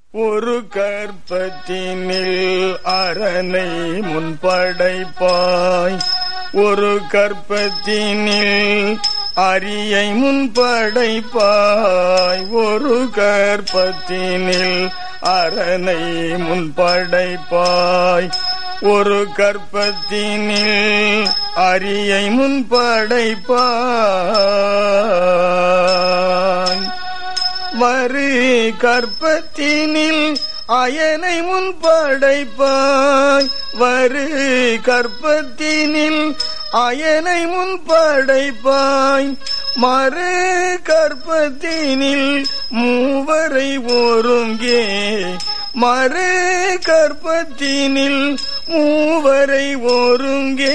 ஒரு கற்பத்தினில் அரணை முன்படைப்பாய் ஒரு கற்பத்தினில் அரியை முன்படைப்பாய் ஒரு கற்பத்தினில் அரணை முன்படைப்பாய் ஒரு கற்பத்தினில் அரியை முன்படைப்பாய் மறு கற்பத்தினில் அயனை முன்படைப்பாய் வரு கற்பத்தினில் அயனை முன்படைப்பாய் மறு கற்பத்தினில் மூவரை ஒருங்கே மறு கற்பத்தினில் மூவரை ஒருங்கே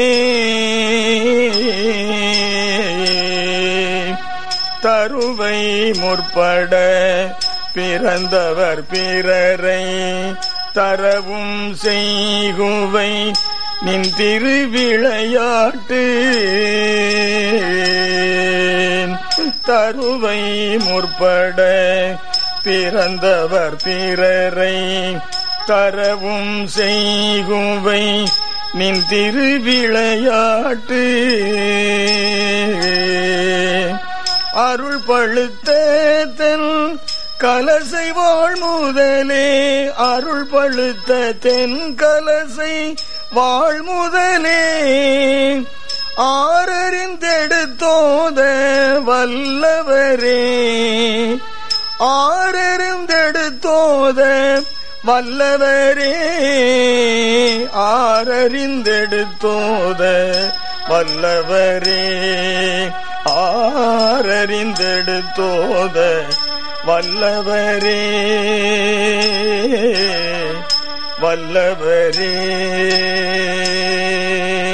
தருவை முற்பட பிறந்தவர் பிறரை தரவும் செய்குவை நின் திருவிளையாட்டு தருவை முற்பட பிறந்தவர் பிறரை தரவும் செய்குவை நின் திருவிளையாட்டு அருள் பழுத்த தென் கலசை வாழ் முதலே அருள் பழுத்த தென் கலசை வாழ் முதலே ஆறறிந்தெடுத்தோத வல்லவரே ஆறறிந்தெடுத்தோத வல்லவரே ஆறறிந்தெடுத்தோத வல்லவரே ஆறறிந்தெடுத்தோத வல்லவரே வல்லவரே